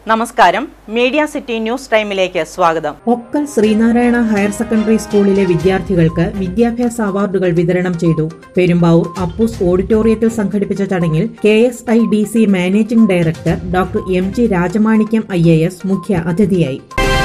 നമസ്കാരം media city news ടൈമിലേക്ക് സ്വാഗതം ഒക്കൽ ശ്രീനാരായണ ഹയർ സെക്കൻഡറി സ്കൂളിലെ വിദ്യാർത്ഥികൾക്ക് വിദ്യാഭ്യാസ അവാർഡുകൾ വിതരണം ചെയ്തു പെരുമ്പാവൂർ അപ്പൂസ് ഓഡിറ്റോറിയത്തിൽ സംഘടിപ്പിച്ച ചടങ്ങിൽ K S I D C managing director doctor M G Rajamanickam I A S മുഖ്യ അതിഥിയായി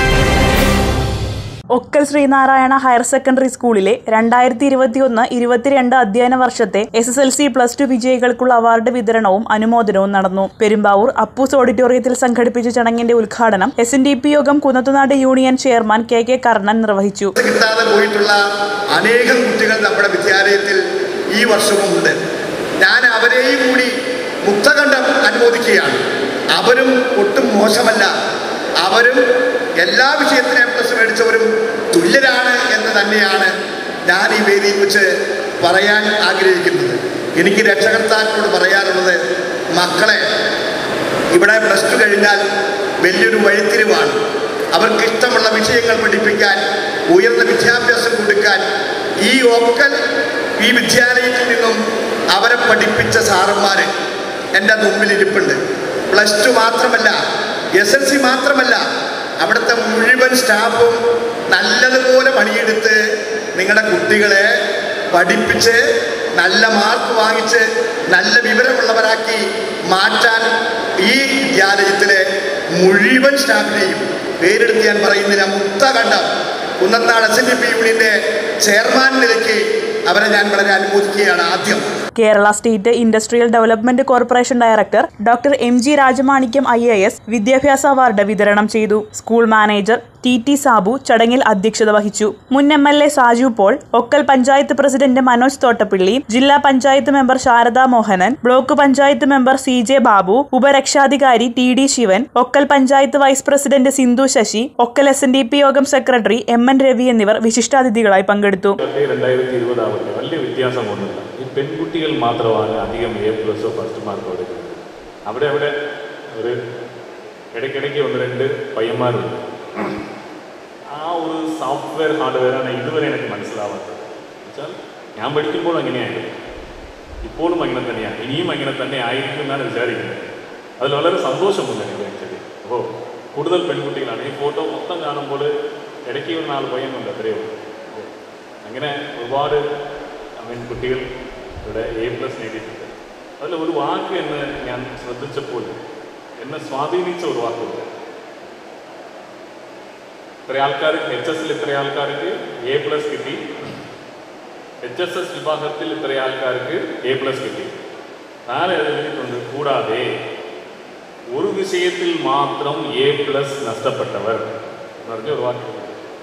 ഒക്കൽ ശ്രീനാരായണ ഹയർ സെക്കൻഡറി സ്കൂളിലെ രണ്ടായിരത്തി ഇരുപത്തിയൊന്ന് ഇരുപത്തിരണ്ട് അധ്യയന വർഷത്തെ S S L C plus two വിജയികൾക്കുള്ള അവാർഡ് വിതരണവും അനുമോദനവും നടന്നു പെരുമ്പാവൂർ അപ്പൂസ് ഓഡിറ്റോറിയത്തിൽ സംഘടിപ്പിച്ച ചടങ്ങിന്റെ ഉദ്ഘാടനം എസ് എൻ ഡി പി യോഗം Kunnathunad union chairman K K Karnan നിർവഹിച്ചു കിട്ടാതെ പോയിട്ടുള്ള അനേകം കുട്ടികൾ നമ്മുടെ വിദ്യാലയത്തിൽ ഈ വർഷവും ഉണ്ട് ഞാൻ അവരെയും കൂടി മുക്തകണ്ഠം അനുമോദിക്കുകയാണ് അവരും ഒട്ടും മോശമല്ല അവരും എല്ലാ വിഷയത്തിനും എ പ്ലസ് മേടിച്ചവരും തുല്യരാണ് എന്ന് തന്നെയാണ് ഞാൻ ഈ വേദിയിൽ വെച്ച് പറയാൻ ആഗ്രഹിക്കുന്നത് എനിക്ക് രക്ഷകർത്താക്കളോട് പറയാനുള്ളത് മക്കളെ ഇവിടെ പ്ലസ് ടു കഴിഞ്ഞാൽ വലിയൊരു വഴിത്തിരിവാണ് അവർക്ക് ഇഷ്ടമുള്ള വിഷയങ്ങൾ പഠിപ്പിക്കാൻ ഉയർന്ന വിദ്യാഭ്യാസം കൊടുക്കാൻ ഈ ഒക്കൽ ഈ വിദ്യാലയത്തിൽ നിന്നും അവരെ പഠിപ്പിച്ച സാറന്മാർ എൻ്റെ മുമ്പിൽ ഇരിപ്പുണ്ട് പ്ലസ് ടു മാത്രമല്ല എസ് എൽ സി മാത്രമല്ല അവിടുത്തെ മുഴുവൻ സ്റ്റാഫും നല്ലതുപോലെ പണിയെടുത്ത് നിങ്ങളുടെ കുട്ടികളെ പഠിപ്പിച്ച് നല്ല മാർക്ക് വാങ്ങിച്ച് നല്ല വിവരമുള്ളവരാക്കി മാറ്റാൻ ഈ വിദ്യാലയത്തിലെ മുഴുവൻ സ്റ്റാഫിനെയും പേരെടുത്ത് ഞാൻ പറയുന്നില്ല മുക്ത കണ്ടം Kunnathunad S N D P യൂണിയൻ്റെ ചെയർമാൻ നിലയ്ക്ക് അവരെ ഞാൻ വളരെ അനുമോദിക്കുകയാണ് ആദ്യം Kerala state industrial development corporation director doctor M G Rajamanickam I A S വിദ്യാഭ്യാസ അവാർഡ് വിതരണം ചെയ്തു school manager T T Sabu ചടങ്ങിൽ അധ്യക്ഷത വഹിച്ചു മുൻ M L A Saju Paul Okkal panchayat president Manoj Thottappilly ജില്ലാ panchayat member Sharada Mohanan block panchayat member C J Babu ഉപരക്ഷാധികാരി T D Sivan Okkal panchayat vice president Sindhu Sasi Okkal S N D P യോഗം സെക്രട്ടറി എം എൻ രവി എന്നിവർ വിശിഷ്ടാതിഥികളായി പങ്കെടുത്തു പത്ത് രണ്ടായിരത്തി ഇരുപതാവട്ടെ വലിയ വ്യത്യാസമൊന്നുമില്ല ഈ പെൺകുട്ടികൾ മാത്രമാണ് അധികം എ പ്ലസോ ഫസ്റ്റ് മാർക്കോ എടുക്കുന്നത് അവിടെ അവിടെ ഒരു ഇടയ്ക്കിടയ്ക്ക് ഒന്ന് രണ്ട് പയ്യന്മാരുണ്ട് ആ ഒരു സോഫ്റ്റ്വെയർ ഹാർഡ്വെയറാണ് ഇതുവരെ എനിക്ക് മനസ്സിലാവാത്തത് വെച്ചാൽ ഞാൻ പഠിക്കുമ്പോൾ അങ്ങനെയായിരുന്നു ഇപ്പോഴും അങ്ങനെ തന്നെയാണ് ഇനിയും അങ്ങനെ തന്നെ ആയിരിക്കും എന്നാണ് വിചാരിക്കുന്നത് അതിൽ വളരെ സന്തോഷമുണ്ട് എനിക്ക് ആക്ച്വലി അപ്പോൾ കൂടുതൽ പെൺകുട്ടികളാണ് ഈ ഫോട്ടോ മൊത്തം കാണുമ്പോൾ ഇടയ്ക്ക് ഒരു നാല് പയ്യനുണ്ട് അത്രയോ അപ്പോൾ അങ്ങനെ ഒരുപാട് ഐ മീൻ കുട്ടികൾ ഇവിടെ എ പ്ലസ് നേടിയിട്ടുണ്ട് അതിൽ ഒരു വാക്ക് എന്ന് ഞാൻ ശ്രദ്ധിച്ചപ്പോൾ എന്നെ സ്വാധീനിച്ച ഒരു വാക്കുണ്ട് ഇത്ര ആൾക്കാർ എച്ച് എസിൽ ഇത്ര ആൾക്കാർക്ക് എ പ്ലസ് കിട്ടി എച്ച് എസ് എസ് വിഭാഗത്തിൽ ഇത്ര ആൾക്കാർക്ക് എ പ്ലസ് കിട്ടി താൻ എഴുതിയിട്ടുണ്ട് കൂടാതെ ഒരു വിഷയത്തിൽ മാത്രം എ പ്ലസ് നഷ്ടപ്പെട്ടവർ എന്ന് പറഞ്ഞ ഒരു വാക്കുണ്ട്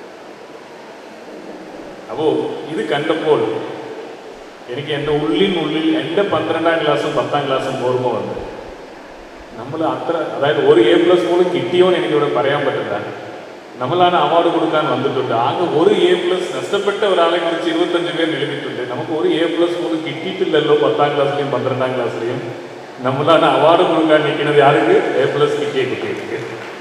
അപ്പോൾ ഇത് കണ്ടപ്പോൾ എനിക്ക് എൻ്റെ ഉള്ളിനുള്ളിൽ എൻ്റെ പന്ത്രണ്ടാം ക്ലാസ്സും പത്താം ക്ലാസ്സും ഓർമ്മ വന്നു നമ്മൾ അത്ര അതായത് ഒരു എ പ്ലസ് പോലും കിട്ടിയോന്ന് എനിക്കിവിടെ പറയാൻ പറ്റില്ല നമ്മളാണ് അവാർഡ് കൊടുക്കാൻ വന്നിട്ടുണ്ട് ആകെ ഒരു എ പ്ലസ് നഷ്ടപ്പെട്ട ഒരാളെ കുറിച്ച് ഇരുപത്തഞ്ച് പേർ എഴുതിയിട്ടുണ്ട് നമുക്ക് ഒരു എ പ്ലസ് പോലും കിട്ടിയിട്ടില്ലല്ലോ പത്താം ക്ലാസ്സിലെയും പന്ത്രണ്ടാം ക്ലാസ്സിലെയും നമ്മളാണ് അവാർഡ് കൊടുക്കാൻ നിൽക്കുന്നത് ആർക്ക് എ പ്ലസ് കിട്ടിയ കുട്ടികൾക്ക്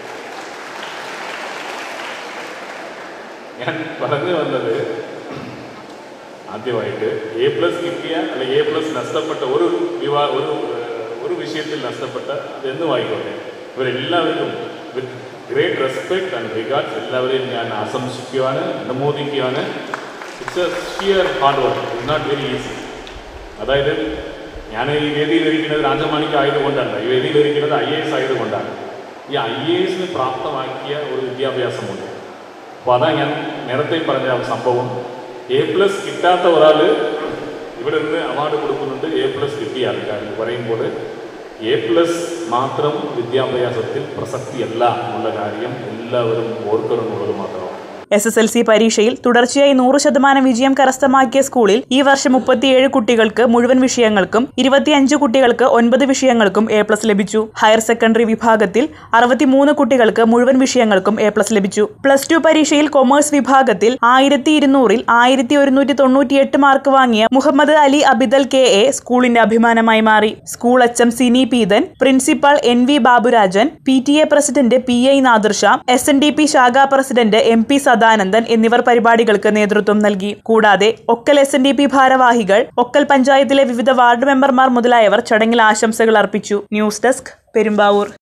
ഞാൻ പറഞ്ഞു വന്നത് ആദ്യമായിട്ട് എ പ്ലസ് കിട്ടിയ അല്ലെ എ പ്ലസ് നഷ്ടപ്പെട്ട ഒരു വിവാ ഒരു ഏഹ്, ഒരു വിഷയത്തിൽ നഷ്ടപ്പെട്ട അതെന്നും ആയിക്കോട്ടെ ഇവരെല്ലാവർക്കും with great respect and regards എല്ലാവരെയും ഞാൻ ആശംസിക്കുകയാണ് അനുമോദിക്കുകയാണ് it's a sheer hard work it's not very easy അതായത് ഞാൻ ഈ വേദിയിൽ ഇരിക്കുന്നത് രാജമാണിക്ക് ആയതുകൊണ്ടല്ല ഈ വേദിയിൽ ഇരിക്കുന്നത് ഐ എ എസ് ആയതുകൊണ്ടാണ് ഈ ഐ എ എസിന് പ്രാപ്തമാക്കിയ ഒരു വിദ്യാഭ്യാസമുണ്ട് അപ്പോൾ അതാ ഞാൻ നേരത്തെ പറഞ്ഞ ആ സംഭവം എ പ്ലസ് കിട്ടാത്ത ഒരാൾ ഇവിടെ നിന്ന് അവാർഡ് കൊടുക്കുന്നുണ്ട് എ പ്ലസ് കിട്ടിയ ആൾക്കാർ എന്ന് പറയുമ്പോൾ എ പ്ലസ് മാത്രം വിദ്യാഭ്യാസത്തിൽ പ്രസക്തിയല്ല എന്നുള്ള കാര്യം എല്ലാവരും ഓർക്കണം എന്നുള്ളത് മാത്രമാണ് എസ് എസ് എൽ സി പരീക്ഷയിൽ തുടർച്ചയായി നൂറ് ശതമാനം വിജയം കരസ്ഥമാക്കിയ സ്കൂളിൽ ഈ വർഷം മുപ്പത്തിയേഴ് കുട്ടികൾക്ക് മുഴുവൻ വിഷയങ്ങൾക്കും ഇരുപത്തിയഞ്ച് കുട്ടികൾക്ക് ഒൻപത് വിഷയങ്ങൾക്കും എ പ്ലസ് ലഭിച്ചു ഹയർ സെക്കൻഡറി വിഭാഗത്തിൽ അറുപത്തിമൂന്ന് കുട്ടികൾക്ക് മുഴുവൻ വിഷയങ്ങൾക്കും എ പ്ലസ് ലഭിച്ചു പ്ലസ് ടു പരീക്ഷയിൽ കൊമേഴ്സ് വിഭാഗത്തിൽ ആയിരത്തി ഇരുന്നൂറിൽ ആയിരത്തി ഒരുന്നൂറ്റി തൊണ്ണൂറ്റിയെട്ട് മാർക്ക് വാങ്ങിയ മുഹമ്മദ് അലി അബിദൽ കെ എ സ്കൂളിന്റെ അഭിമാനമായി മാറി school H M Sini Peethan principal N V Baburajan P T A president P I Nadirsha S N D P ശാഖാ പ്രസിഡന്റ് എം പി സദാനന്ദൻ എന്നിവർ പരിപാടികൾക്ക് നേതൃത്വം നൽകി കൂടാതെ Okkal S N D P ഭാരവാഹികൾ ഒക്കൽ പഞ്ചായത്തിലെ വിവിധ വാർഡ് മെമ്പർമാർ മുതലായവർ ചടങ്ങിൽ ആശംസകൾ അർപ്പിച്ചു ന്യൂസ് ഡെസ്ക് പെരുമ്പാവൂർ